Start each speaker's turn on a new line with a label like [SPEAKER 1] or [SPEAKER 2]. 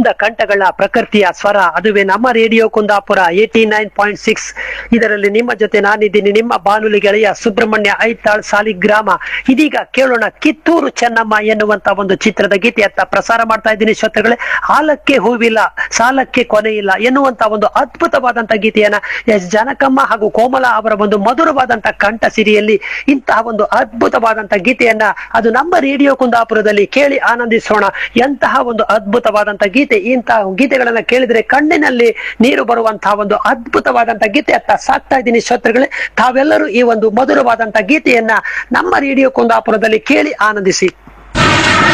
[SPEAKER 1] ಕುಂದ ಕಂಠಗಳ ಪ್ರಕೃತಿಯ ಸ್ವರ ಅದುವೇ ನಮ್ಮ radio Kundapura eighty nine point six ಇದರಲ್ಲಿ ನಿಮ್ಮ ಜೊತೆ ನಾನಿದ್ದೀನಿ ನಿಮ್ಮ ಬಾನುಲಿ ಗೆಳೆಯ ಸುಬ್ರಹ್ಮಣ್ಯ ಐತಾಳ್ ಸಾಲಿಗ್ರಾಮ ಇದೀಗ ಕೇಳೋಣ ಕಿತ್ತೂರು ಚೆನ್ನಮ್ಮ ಎನ್ನುವಂತ ಒಂದು ಚಿತ್ರದ ಗೀತೆಯತ್ತ ಪ್ರಸಾರ ಮಾಡ್ತಾ ಇದ್ದೀನಿ ಶ್ರೋತೃಗಳೇ ಹಾಲಕ್ಕೆ ಹೂವಿಲ್ಲ ಸಾಲಕ್ಕೆ ಕೊನೆ ಇಲ್ಲ ಎನ್ನುವಂತ ಒಂದು ಅದ್ಭುತವಾದಂತ ಗೀತೆಯನ್ನ ಎಸ್ ಜನಕಮ್ಮ ಹಾಗೂ ಕೋಮಲ ಅವರ ಒಂದು ಮಧುರವಾದಂತ ಕಂಠ ಸಿರಿಯಲ್ಲಿ ಇಂತಹ ಒಂದು ಅದ್ಭುತವಾದಂತ ಗೀತೆಯನ್ನ ಅದು ನಮ್ಮ ರೇಡಿಯೋ ಕುಂದಾಪುರದಲ್ಲಿ ಕೇಳಿ ಆನಂದಿಸೋಣ ಎಂತಹ ಒಂದು ಅದ್ಭುತವಾದಂತ ಗೀತೆ ಇಂತಹ ಗೀತೆಗಳನ್ನ ಕೇಳಿದ್ರೆ ಕಣ್ಣಿನಲ್ಲಿ ನೀರು ಬರುವಂತಹ ಒಂದು ಅದ್ಭುತವಾದಂತ ಗೀತೆಯತ್ತ ಸಾಕ್ತಾ ಇದ್ದೀನಿ ಶ್ರೋತೃಗಳೇ ತಾವೆಲ್ಲರೂ ಈ ಒಂದು ಮಧುರವಾದಂತ ಗೀತೆಯನ್ನ ನಮ್ಮ ರೇಡಿಯೋ ಕುಂದಾಪುರದಲ್ಲಿ ಕೇಳಿ ಆನಂದಿಸಿ